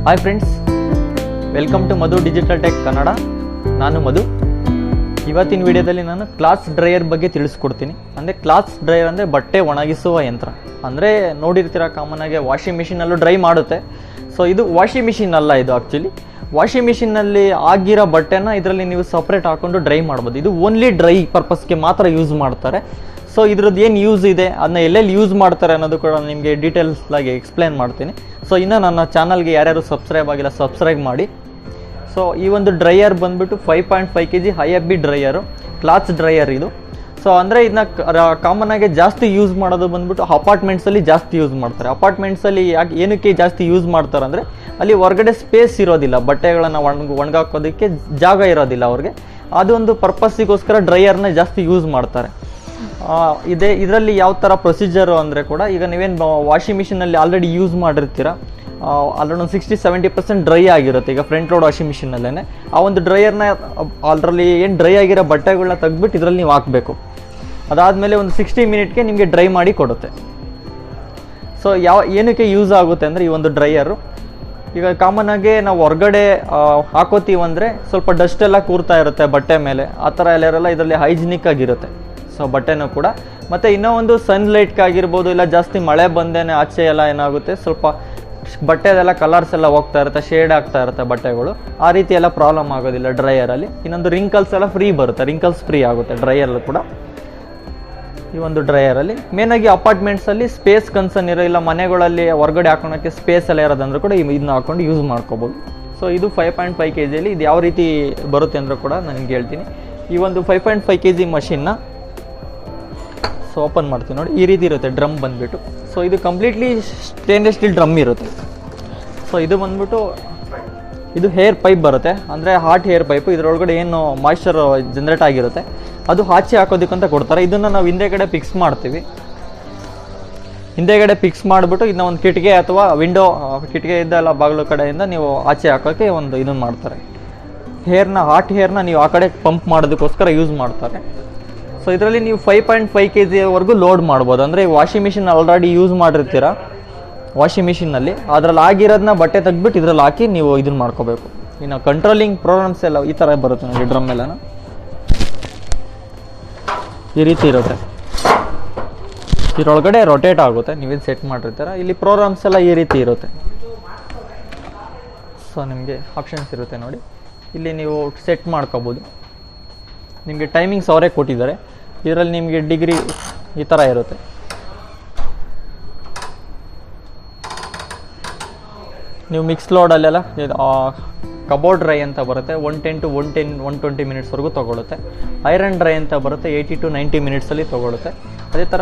hi friends welcome to Madhu digital tech Kannada ನಾನು ಮಧು ಇವತ್ತಿನ ವಿಡಿಯೋದಲ್ಲಿ ನಾನು ಕ್ಲಾಸ್ ಡ್ರೈಯರ್ ಬಗ್ಗೆ ತಿಳಿಸ್ಕೊಡ್ತೀನಿ ಅಂದರೆ ಕ್ಲಾಸ್ ಡ್ರೈಯರ್ ಅಂದರೆ ಬಟ್ಟೆ ಒಣಗಿಸುವ ಯಂತ್ರ ಅಂದರೆ ನೋಡಿರ್ತೀರ ಕಾಮನ್ ಆಗಿ ವಾಷಿಂಗ್ ಮಿಷಿನಲ್ಲೂ ಡ್ರೈ ಮಾಡುತ್ತೆ ಸೊ ಇದು ವಾಷಿಂಗ್ ಮಿಷಿನ್ ಅಲ್ಲ ಇದು ಆ್ಯಕ್ಚುಲಿ ವಾಷಿಂಗ್ ಮಿಷಿನಲ್ಲಿ ಆಗಿರೋ ಬಟ್ಟೆನ ಇದರಲ್ಲಿ ನೀವು ಸಪ್ರೇಟ್ ಹಾಕೊಂಡು ಡ್ರೈ ಮಾಡ್ಬೋದು ಇದು ಓನ್ಲಿ ಡ್ರೈ ಪರ್ಪಸ್ಗೆ ಮಾತ್ರ ಯೂಸ್ ಮಾಡ್ತಾರೆ ಸೊ ಇದ್ರದ್ದು ಏನು ಯೂಸ್ ಇದೆ ಅದನ್ನ ಎಲ್ಲೆಲ್ಲಿ ಯೂಸ್ ಮಾಡ್ತಾರೆ ಅನ್ನೋದು ಕೂಡ ನಿಮಗೆ ಡೀಟೇಲ್ಸ್ ಆಗಿ ಎಕ್ಸ್ಪ್ಲೇನ್ ಮಾಡ್ತೀನಿ ಸೊ ಇನ್ನು ನನ್ನ ಚಾನಲ್ಗೆ ಯಾರ್ಯಾರು ಸಬ್ಸ್ಕ್ರೈಬ್ ಆಗಿಲ್ಲ ಸಬ್ಸ್ಕ್ರೈಬ್ ಮಾಡಿ ಸೊ ಈ ಒಂದು ಡ್ರೈಯರ್ ಬಂದ್ಬಿಟ್ಟು five point five K G high F B dryer clothes dryer ಇದು ಸೊ ಅಂದರೆ ಇದನ್ನ ಕಾಮನ್ ಆಗಿ ಜಾಸ್ತಿ ಯೂಸ್ ಮಾಡೋದು ಬಂದ್ಬಿಟ್ಟು ಅಪಾರ್ಟ್ಮೆಂಟ್ಸಲ್ಲಿ ಜಾಸ್ತಿ ಯೂಸ್ ಮಾಡ್ತಾರೆ ಅಪಾರ್ಟ್ಮೆಂಟ್ಸಲ್ಲಿ ಯಾಕೆ ಏನಕ್ಕೆ ಜಾಸ್ತಿ ಯೂಸ್ ಮಾಡ್ತಾರೆ ಅಂದರೆ ಅಲ್ಲಿ ಹೊರಗಡೆ ಸ್ಪೇಸ್ ಇರೋದಿಲ್ಲ ಬಟ್ಟೆಗಳನ್ನು ಒಣಗ ಒಣಗಾಕೋದಕ್ಕೆ ಜಾಗ ಇರೋದಿಲ್ಲ ಅವ್ರಿಗೆ ಅದೊಂದು ಪರ್ಪಸ್ಸಿಗೋಸ್ಕರ ಡ್ರೈಯರ್ನ ಜಾಸ್ತಿ ಯೂಸ್ ಮಾಡ್ತಾರೆ ಆ, ಇದೇ ಇದರಲ್ಲಿ ಯಾವ ಥರ ಪ್ರೊಸೀಜರು ಅಂದರೆ ಕೂಡ ಈಗ ನೀವೇನು ವಾಷಿಂಗ್ ಮಿಷಿನಲ್ಲಿ ಆಲ್ರೆಡಿ ಯೂಸ್ ಮಾಡಿರ್ತೀರ ಆಲ್ರೆಡಿ ಒಂದು ಸಿಕ್ಸ್ಟಿ ಸೆವೆಂಟಿ ಪರ್ಸೆಂಟ್ ಡ್ರೈ ಆಗಿರುತ್ತೆ ಈಗ ಫ್ರಂಟ್ ಲೋಡ್ ವಾಷಿಂಗ್ ಮಿಷಿನಲ್ಲೇ ಆ ಒಂದು ಡ್ರೈಯರ್ನ ಅದರಲ್ಲಿ ಏನು ಡ್ರೈ ಆಗಿರೋ ಬಟ್ಟೆಗಳನ್ನ ತೆಗ್ದ್ಬಿಟ್ಟು ಇದರಲ್ಲಿ ನೀವು ಹಾಕಬೇಕು ಅದಾದಮೇಲೆ ಒಂದು ಸಿಕ್ಸ್ಟಿ ಮಿನಿಟ್ಗೆ ನಿಮಗೆ ಡ್ರೈ ಮಾಡಿ ಕೊಡುತ್ತೆ ಸೊ ಯಾವ ಏನಕ್ಕೆ ಯೂಸ್ ಆಗುತ್ತೆ ಅಂದರೆ ಈ ಒಂದು ಡ್ರೈಯರು ಈಗ ಕಾಮನ್ ಆಗಿ ನಾವು ಹೊರಗಡೆ ಹಾಕೋತೀವಿ ಅಂದರೆ ಸ್ವಲ್ಪ ಡಸ್ಟ್ ಎಲ್ಲ ಕೂರ್ತಾ ಇರುತ್ತೆ ಬಟ್ಟೆ ಮೇಲೆ ಆ ಥರ ಎಲ್ಲ ಇರಲ್ಲ ಇದರಲ್ಲಿ ಹೈಜಿನಿಕ್ ಆಗಿರುತ್ತೆ ಸೊ ಬಟ್ಟೆನೂ ಕೂಡ ಮತ್ತು ಇನ್ನೂ ಒಂದು ಸನ್ಲೈಟ್ಗೆ ಆಗಿರ್ಬೋದು ಇಲ್ಲ ಜಾಸ್ತಿ ಮಳೆ ಬಂದೇನೆ ಆಚೆ ಎಲ್ಲ ಏನಾಗುತ್ತೆ ಸ್ವಲ್ಪ ಬಟ್ಟೆದೆಲ್ಲ ಕಲರ್ಸ್ ಎಲ್ಲ ಹೋಗ್ತಾ ಇರುತ್ತೆ ಶೇಡ್ ಆಗ್ತಾ ಇರುತ್ತೆ ಬಟ್ಟೆಗಳು ಆ ರೀತಿ ಎಲ್ಲ ಪ್ರಾಬ್ಲಮ್ ಆಗೋದಿಲ್ಲ ಡ್ರೈಯರಲ್ಲಿ ಇನ್ನೊಂದು ರಿಂಕಲ್ಸ್ ಎಲ್ಲ ಫ್ರೀ ಬರುತ್ತೆ ರಿಂಕಲ್ಸ್ ಫ್ರೀ ಆಗುತ್ತೆ ಡ್ರೈಯರ್ ಕೂಡ ಈ ಒಂದು ಡ್ರೈಯರಲ್ಲಿ ಮೇನಾಗಿ ಅಪಾರ್ಟ್ಮೆಂಟ್ಸಲ್ಲಿ ಸ್ಪೇಸ್ ಕನ್ಸರ್ನ್ ಇರೋ ಇಲ್ಲ ಮನೆಗಳಲ್ಲಿ ಹೊರಗಡೆ ಹಾಕೊಳಕ್ಕೆ ಸ್ಪೇಸ್ ಎಲ್ಲ ಇರೋದಂದ್ರೆ ಕೂಡ ಇದನ್ನ ಹಾಕೊಂಡು ಯೂಸ್ ಮಾಡ್ಕೋಬೋದು ಸೊ ಇದು ಫೈವ್ ಪಾಯಿಂಟ್ ಫೈವ್ ಕೆ ಜಿಯಲ್ಲಿ ಇದು ಯಾವ ರೀತಿ ಬರುತ್ತೆ ಅಂದರೂ ಕೂಡ ನಾನು ನಿಮ್ಗೆ ಹೇಳ್ತೀನಿ ಈ ಒಂದು five point five K G ಮಷಿನ್ನ ಸೊ ಓಪನ್ ಮಾಡ್ತೀನಿ ನೋಡಿ ಈ ರೀತಿ ಇರುತ್ತೆ ಡ್ರಮ್ ಬಂದುಬಿಟ್ಟು ಸೊ ಇದು ಕಂಪ್ಲೀಟ್ಲಿ ಸ್ಟೇನ್ಲೆಸ್ ಸ್ಟೀಲ್ ಡ್ರಮ್ ಇರುತ್ತೆ ಸೊ ಇದು ಬಂದ್ಬಿಟ್ಟು ಇದು ಹೇರ್ ಪೈಪ್ ಬರುತ್ತೆ ಅಂದರೆ ಹಾಟ್ ಹೇರ್ ಪೈಪ್ ಇದರೊಳಗಡೆ ಏನು ಮಾಯ್ಶ್ಚರ್ ಜನ್ರೇಟ್ ಆಗಿರುತ್ತೆ ಅದು ಆಚೆ ಹಾಕೋದಕ್ಕಂತ ಕೊಡ್ತಾರೆ ಇದನ್ನು ನಾವು ಹಿಂದೆಗಡೆ ಫಿಕ್ಸ್ ಮಾಡ್ತೀವಿ ಹಿಂದೆಗಡೆ ಫಿಕ್ಸ್ ಮಾಡಿಬಿಟ್ಟು ಇದನ್ನ ಒಂದು ಕಿಟಕಿ ಅಥವಾ ವಿಂಡೋ ಕಿಟಕಿ ಇದ್ದಲ್ಲ ಬಾಗಿಲು ಕಡೆಯಿಂದ ನೀವು ಆಚೆ ಹಾಕೋಕ್ಕೆ ಒಂದು ಇದನ್ನು ಮಾಡ್ತಾರೆ ಹೇರ್ನ ಹಾಟ್ ಹೇರ್ನ ನೀವು ಆ ಕಡೆ ಪಂಪ್ ಮಾಡೋದಕ್ಕೋಸ್ಕರ ಯೂಸ್ ಮಾಡ್ತಾರೆ ಸೊ ಇದರಲ್ಲಿ ನೀವು ಫೈವ್ ಪಾಯಿಂಟ್ ಫೈವ್ ಕೆ ಜಿವರೆಗೂ ಲೋಡ್ ಮಾಡ್ಬೋದು ಅಂದರೆ ವಾಷಿಂಗ್ ಮಿಷಿನ್ ಆಲ್ರೆಡಿ ಯೂಸ್ ಮಾಡಿರ್ತೀರ ವಾಷಿಂಗ್ ಮಿಷಿನಲ್ಲಿ ಅದರಲ್ಲಿ ಆಗಿರೋದನ್ನ ಬಟ್ಟೆ ತೆಗ್ದ್ಬಿಟ್ಟು ಇದರಲ್ಲಿ ಹಾಕಿ ನೀವು ಇದನ್ನ ಮಾಡ್ಕೋಬೇಕು ಇನ್ನು ಕಂಟ್ರೋಲಿಂಗ್ ಪ್ರೋಗ್ರಾಮ್ಸ್ ಎಲ್ಲ ಈ ಥರ ಬರುತ್ತೆ ನೋಡಿ ಡ್ರಮ್ ಎಲ್ಲನ ಈ ರೀತಿ ಇರುತ್ತೆ ಇದರೊಳಗಡೆ ರೊಟೇಟ್ ಆಗುತ್ತೆ ನೀವೇನು ಸೆಟ್ ಮಾಡಿರ್ತೀರ ಇಲ್ಲಿ ಪ್ರೋಗ್ರಾಮ್ಸ್ ಎಲ್ಲ ಈ ರೀತಿ ಇರುತ್ತೆ ಸೊ ನಿಮಗೆ ಆಪ್ಷನ್ಸ್ ಇರುತ್ತೆ ನೋಡಿ ಇಲ್ಲಿ ನೀವು ಸೆಟ್ ಮಾಡ್ಕೋಬೋದು ನಿಮಗೆ ಟೈಮಿಂಗ್ಸ್ ಅವರೇ ಕೊಟ್ಟಿದ್ದಾರೆ ಇದರಲ್ಲಿ ನಿಮಗೆ ಡಿಗ್ರಿ ಈ ಥರ ಇರುತ್ತೆ ನೀವು ಮಿಕ್ಸ್ ಲೋಡಲ್ಲೆಲ್ಲ ಕಬೋರ್ಡ್ ಡ್ರೈ ಅಂತ ಬರುತ್ತೆ one ten to one ten one twenty ಮಿನಿಟ್ಸ್ವರೆಗೂ ತೊಗೊಳುತ್ತೆ ಐರನ್ ಡ್ರೈ ಅಂತ ಬರುತ್ತೆ ಏಯ್ಟಿ ಟು ನೈಂಟಿ ಮಿನಿಟ್ಸಲ್ಲಿ ತೊಗೊಳುತ್ತೆ ಅದೇ ಥರ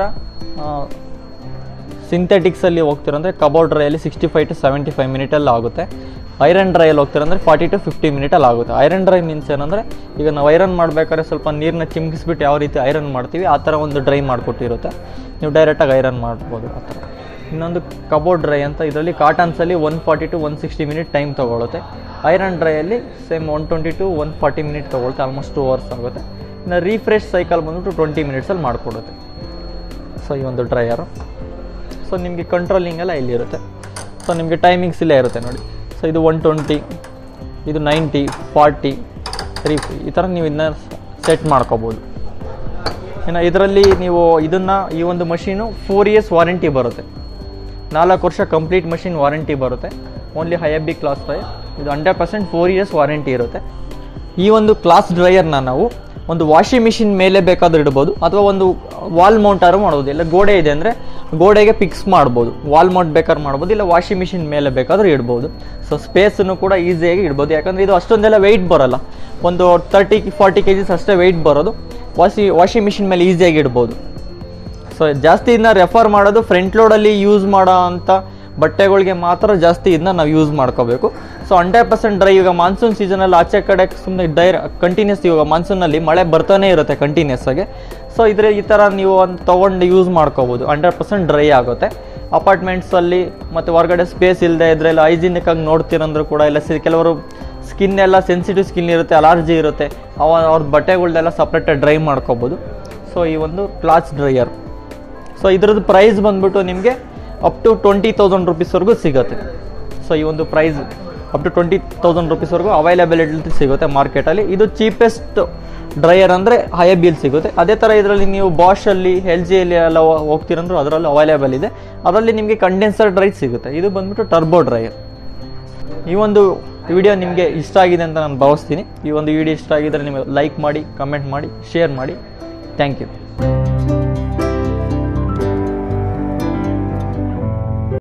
ಸಿಂಥೆಟಿಕ್ಸಲ್ಲಿ ಹೋಗ್ತಿರಂದರೆ ಕಬೋರ್ಡ್ ಡ್ರೈಯಲ್ಲಿ sixty five to seventy five ಮಿನಿಟಲ್ಲಿ ಆಗುತ್ತೆ ಐರನ್ ಡ್ರೈಯಲ್ಲಿ ಹೋಗ್ತಿರಂದರೆ ಫಾರ್ಟಿ ಟು ಫಿಫ್ಟಿ ಮಿನಿಟಲ್ಲಿ ಆಗುತ್ತೆ ಐರನ್ ಡ್ರೈ ಮೀನ್ಸ್ ಏನಂದರೆ ಈಗ ನಾವು ಐರನ್ ಮಾಡಬೇಕಾದ್ರೆ ಸ್ವಲ್ಪ ನೀರನ್ನ ಚಿಮ್ಕಿಸ್ಬಿಟ್ಟು ಯಾವ ರೀತಿ ಐರನ್ ಮಾಡ್ತೀವಿ ಆ ಥರ ಒಂದು ಡ್ರೈ ಮಾಡಿಕೊಟ್ಟಿರುತ್ತೆ ನೀವು ಡೈರೆಕ್ಟಾಗಿ ಐರನ್ ಮಾಡ್ಬೋದು ಆ ಥರ ಇನ್ನೊಂದು ಕಬೋರ್ಡ್ ಡ್ರೈ ಅಂತ ಇದರಲ್ಲಿ ಕಾಟನ್ಸಲ್ಲಿ one forty to one sixty minute time ತೊಗೊಳುತ್ತೆ ಐರನ್ ಡ್ರೈಯಲ್ಲಿ same one twenty to one forty minute ತೊಗೊಳುತ್ತೆ ಆಲ್ಮೋಸ್ಟ್ ಟೂ ಅವರ್ಸ್ ಆಗುತ್ತೆ ಇನ್ನು ರೀಫ್ರೆಶ್ ಸೈಕಲ್ ಬಂದ್ಬಿಟ್ಟು ಟ್ವೆಂಟಿ ಮಿನಿಟ್ಸಲ್ಲಿ ಮಾಡಿಕೊಡುತ್ತೆ ಸೊ ಈ ಒಂದು ಡ್ರೈಯರು ಸೊ ನಿಮಗೆ ಕಂಟ್ರೋಲಿಂಗ್ ಎಲ್ಲ ಇಲ್ಲಿರುತ್ತೆ ಸೊ ನಿಮಗೆ ಟೈಮಿಂಗ್ಸ್ ಇಲ್ಲೇ ಇರುತ್ತೆ ನೋಡಿ ಸೊ ಇದು ಒನ್ ಟ್ವೆಂಟಿ ಇದು ನೈಂಟಿ ಫಾರ್ಟಿ ತ್ರೀ ಈ ಥರ ನೀವು ಇದನ್ನ ಸೆಟ್ ಮಾಡ್ಕೋಬೋದು ಇನ್ನು ಇದರಲ್ಲಿ ನೀವು ಇದನ್ನು ಈ ಒಂದು ಮಷೀನು ಫೋರ್ ಇಯರ್ಸ್ ವಾರಂಟಿ ಬರುತ್ತೆ ನಾಲ್ಕು ವರ್ಷ ಕಂಪ್ಲೀಟ್ ಮಷಿನ್ ವಾರಂಟಿ ಬರುತ್ತೆ only high B class dry ಇದು hundred percent four years warranty ಇರುತ್ತೆ ಈ ಒಂದು ಕ್ಲಾಸ್ ಡ್ರೈಯರ್ನ ನಾವು ಒಂದು ವಾಷಿಂಗ್ ಮಿಷಿನ್ ಮೇಲೆ ಬೇಕಾದ್ರೂ ಇಡ್ಬೋದು ಅಥವಾ ಒಂದು ವಾಲ್ ಮೌಂಟಾರು ಮಾಡ್ಬೋದು ಇಲ್ಲ ಗೋಡೆ ಇದೆ ಅಂದರೆ ಗೋಡೆಗೆ ಫಿಕ್ಸ್ ಮಾಡ್ಬೋದು ವಾಲ್ ಮೌಂಟ್ ಬೇಕಾದ್ರೆ ಮಾಡ್ಬೋದು ಇಲ್ಲ ವಾಷಿಂಗ್ ಮಿಷಿನ್ ಮೇಲೆ ಬೇಕಾದ್ರೂ ಇಡ್ಬೋದು ಸೊ ಸ್ಪೇಸನ್ನು ಕೂಡ ಈಸಿಯಾಗಿ ಇಡ್ಬೋದು ಯಾಕಂದರೆ ಇದು ಅಷ್ಟೊಂದೆಲ್ಲ ವೆಯ್ಟ್ ಬರೋಲ್ಲ ಒಂದು ತರ್ಟಿ ಫಾರ್ಟಿ ಕೆ ಜಿಸ್ ಅಷ್ಟೇ ವೆಯ್ಟ್ ಬರೋದು ವಾಷಿ ವಾಷಿಂಗ್ ಮಿಷಿನ್ ಮೇಲೆ ಈಸಿಯಾಗಿ ಇಡ್ಬೋದು ಸೊ ಜಾಸ್ತಿ ಇದನ್ನ ರೆಫರ್ ಮಾಡೋದು ಫ್ರಂಟ್ ಲೋಡಲ್ಲಿ ಯೂಸ್ ಮಾಡೋ ಅಂಥ ಬಟ್ಟೆಗಳಿಗೆ ಮಾತ್ರ ಜಾಸ್ತಿ ಇದನ್ನ ನಾವು ಯೂಸ್ ಮಾಡ್ಕೋಬೇಕು ಸೊ ಹಂಡ್ರೆಡ್ ಪರ್ಸೆಂಟ್ ಡ್ರೈ ಈಗ ಮಾನ್ಸೂನ್ ಸೀಸನಲ್ಲಿ ಆಚೆ ಕಡೆ ಸುಮ್ಮನೆ ಡೈರ್ ಕಂಟಿನ್ಯೂಸ್ ಇವಾಗ ಮಾನ್ಸೂನಲ್ಲಿ ಮಳೆ ಬರ್ತಾನೆ ಇರುತ್ತೆ ಕಂಟಿನ್ಯೂಸ್ ಆಗಿ ಸೊ ಇದ್ರೆ ಈ ಥರ ನೀವು ಒಂದು ತೊಗೊಂಡು ಯೂಸ್ ಮಾಡ್ಕೋಬೋದು ಹಂಡ್ರೆಡ್ ಪರ್ಸೆಂಟ್ ಡ್ರೈ ಆಗುತ್ತೆ ಅಪಾರ್ಟ್ಮೆಂಟ್ಸಲ್ಲಿ ಮತ್ತು ಹೊರಗಡೆ ಸ್ಪೇಸ್ ಇಲ್ಲದೆ ಇದ್ರೆ ಇಲ್ಲ ಹೈಜಿನಿಕ್ ಆಗಿ ನೋಡ್ತೀರಂದ್ರೂ ಕೂಡ ಇಲ್ಲ ಸಿ ಕೆಲವರು ಸ್ಕಿನ್ ಎಲ್ಲ ಸೆನ್ಸಿಟಿವ್ ಸ್ಕಿನ್ ಇರುತ್ತೆ ಅಲರ್ಜಿ ಇರುತ್ತೆ ಅವ ಅವ್ರ ಬಟ್ಟೆಗಳ್ದೆಲ್ಲ ಸಪ್ರೇಟಾಗಿ ಡ್ರೈ ಮಾಡ್ಕೋಬೋದು ಸೊ ಈ ಒಂದು ಕ್ಲಾತ್ಸ್ ಡ್ರೈಯರ್ ಸೊ ಇದ್ರದ್ದು ಪ್ರೈಸ್ ಬಂದ್ಬಿಟ್ಟು ನಿಮಗೆ ಅಪ್ ಟು ಟ್ವೆಂಟಿ ತೌಸಂಡ್ ರುಪೀಸ್ವರೆಗೂ ಸಿಗುತ್ತೆ ಸೊ ಈ ಒಂದು price up to twenty thousand ರುಪೀಸ್ವರೆಗೂ ಅವೈಲಬಿಲಿಟಿ ಸಿಗುತ್ತೆ ಮಾರ್ಕೆಟಲ್ಲಿ ಇದು ಚೀಪೆಸ್ಟ್ ಡ್ರೈಯರ್ ಅಂದರೆ ಹೈಯಬಿಲ್ ಸಿಗುತ್ತೆ ಅದೇ ಥರ ಇದರಲ್ಲಿ ನೀವು ಬಾಷಲ್ಲಿ ಎಲ್ ಜಿಯಲ್ಲಿ ಎಲ್ಲ ಹೋಗ್ತೀರಂದ್ರೂ ಅದರಲ್ಲೂ ಅವೈಲೇಬಲ್ ಇದೆ ಅದರಲ್ಲಿ ನಿಮಗೆ ಕಂಡೆನ್ಸರ್ ಡ್ರೈ ಸಿಗುತ್ತೆ ಇದು ಬಂದ್ಬಿಟ್ಟು ಟರ್ಬೋ ಡ್ರೈಯರ್ ಈ ಒಂದು ವಿಡಿಯೋ ನಿಮಗೆ ಇಷ್ಟ ಆಗಿದೆ ಅಂತ ನಾನು ಭಾವಿಸ್ತೀನಿ ಈ ಒಂದು ವಿಡಿಯೋ ಇಷ್ಟ ಆಗಿದ್ರೆ ನಿಮಗೆ ಲೈಕ್ ಮಾಡಿ ಕಮೆಂಟ್ ಮಾಡಿ ಶೇರ್ ಮಾಡಿ ಥ್ಯಾಂಕ್ ಯು